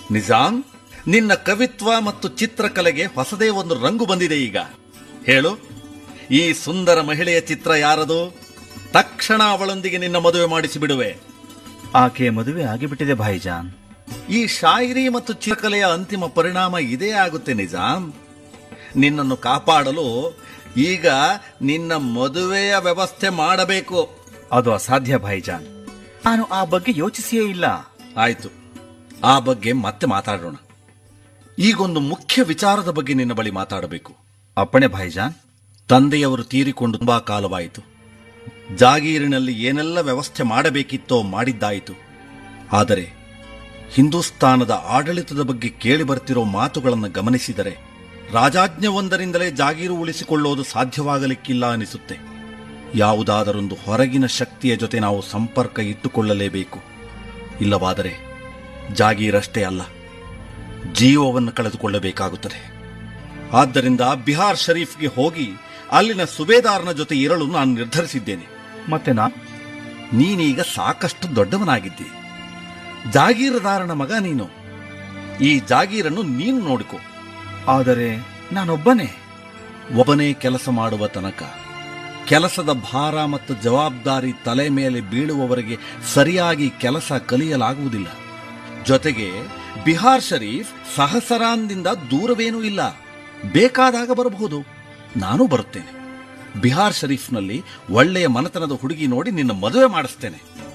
ನಿಜಾಂ ನಿನ್ನ ಕವಿತ್ವ ಮತ್ತು ಚಿತ್ರಕಲೆಗೆ ಹೊಸದೇ ಒಂದು ರಂಗು ಬಂದಿದೆ ಈಗ ಹೇಳು ಈ ಸುಂದರ ಮಹಿಳೆಯ ಚಿತ್ರ ಯಾರದು ತಕ್ಷಣ ಅವಳೊಂದಿಗೆ ನಿನ್ನ ಮದುವೆ ಮಾಡಿಸಿ ಬಿಡುವೆ ಆಕೆ ಮದುವೆ ಆಗಿಬಿಟ್ಟಿದೆ ಭಾಯಿಜಾನ್ ಈ ಶಾಯರಿ ಮತ್ತು ಚಿತ್ರಕಲೆಯ ಅಂತಿಮ ಪರಿಣಾಮ ಇದೇ ಆಗುತ್ತೆ ನಿಜಾಂ ನಿನ್ನನ್ನು ಕಾಪಾಡಲು ಈಗ ನಿನ್ನ ಮದುವೆಯ ವ್ಯವಸ್ಥೆ ಮಾಡಬೇಕು ಅದು ಅಸಾಧ್ಯ ಭಾಯಿಜಾನ್ ನಾನು ಆ ಬಗ್ಗೆ ಯೋಚಿಸಿಯೇ ಇಲ್ಲ ಆಯ್ತು ಆ ಬಗ್ಗೆ ಮತ್ತೆ ಮಾತಾಡೋಣ ಈಗೊಂದು ಮುಖ್ಯ ವಿಚಾರದ ಬಗ್ಗೆ ನಿನ್ನ ಬಳಿ ಮಾತಾಡಬೇಕು ಅಪ್ಪಣೆ ಭಾಯಿಜಾನ್ ತಂದೆಯವರು ತೀರಿಕೊಂಡು ತುಂಬಾ ಕಾಲವಾಯಿತು ಜಾಗೀರಿನಲ್ಲಿ ಏನೆಲ್ಲ ವ್ಯವಸ್ಥೆ ಮಾಡಬೇಕಿತ್ತೋ ಮಾಡಿದ್ದಾಯಿತು ಆದರೆ ಹಿಂದೂಸ್ತಾನದ ಆಡಳಿತದ ಬಗ್ಗೆ ಕೇಳಿ ಬರ್ತಿರೋ ಮಾತುಗಳನ್ನು ಗಮನಿಸಿದರೆ ರಾಜಾಜ್ಞವೊಂದರಿಂದಲೇ ಜಾಗೀರು ಉಳಿಸಿಕೊಳ್ಳೋದು ಸಾಧ್ಯವಾಗಲಿಕ್ಕಿಲ್ಲ ಅನಿಸುತ್ತೆ ಯಾವುದಾದರೊಂದು ಹೊರಗಿನ ಶಕ್ತಿಯ ಜೊತೆ ನಾವು ಸಂಪರ್ಕ ಇಟ್ಟುಕೊಳ್ಳಲೇಬೇಕು ಇಲ್ಲವಾದರೆ ಜಾಗೀರಷ್ಟೇ ಅಲ್ಲ ಜೀವವನ್ನು ಕಳೆದುಕೊಳ್ಳಬೇಕಾಗುತ್ತದೆ ಆದ್ದರಿಂದ ಬಿಹಾರ್ ಶರೀಫ್ಗೆ ಹೋಗಿ ಅಲ್ಲಿನ ಸುಬೇದಾರನ ಜೊತೆ ಇರಲು ನಾನು ನಿರ್ಧರಿಸಿದ್ದೇನೆ ಮತ್ತೆ ನಾ ನೀನೀಗ ಸಾಕಷ್ಟು ದೊಡ್ಡವನಾಗಿದ್ದಿ ಜಾಗೀರದಾರನ ಮಗ ನೀನು ಈ ಜಾಗೀರನ್ನು ನೀನು ನೋಡಿಕೊ ಆದರೆ ನಾನೊಬ್ಬನೇ ಒಬ್ಬನೇ ಕೆಲಸ ಮಾಡುವ ತನಕ ಕೆಲಸದ ಭಾರ ಮತ್ತು ಜವಾಬ್ದಾರಿ ತಲೆ ಮೇಲೆ ಬೀಳುವವರೆಗೆ ಸರಿಯಾಗಿ ಕೆಲಸ ಕಲಿಯಲಾಗುವುದಿಲ್ಲ ಜೊತೆಗೆ ಬಿಹಾರ್ ಶರೀಫ್ ಸಹಸರಾನ್ದಿಂದ ದೂರವೇನೂ ಇಲ್ಲ ಬೇಕಾದಾಗ ಬರಬಹುದು ನಾನು ಬರುತ್ತೇನೆ ಬಿಹಾರ್ ಶರೀಫ್ನಲ್ಲಿ ಒಳ್ಳೆಯ ಮನತನದ ಹುಡುಗಿ ನೋಡಿ ನಿನ್ನ ಮದುವೆ ಮಾಡಿಸ್ತೇನೆ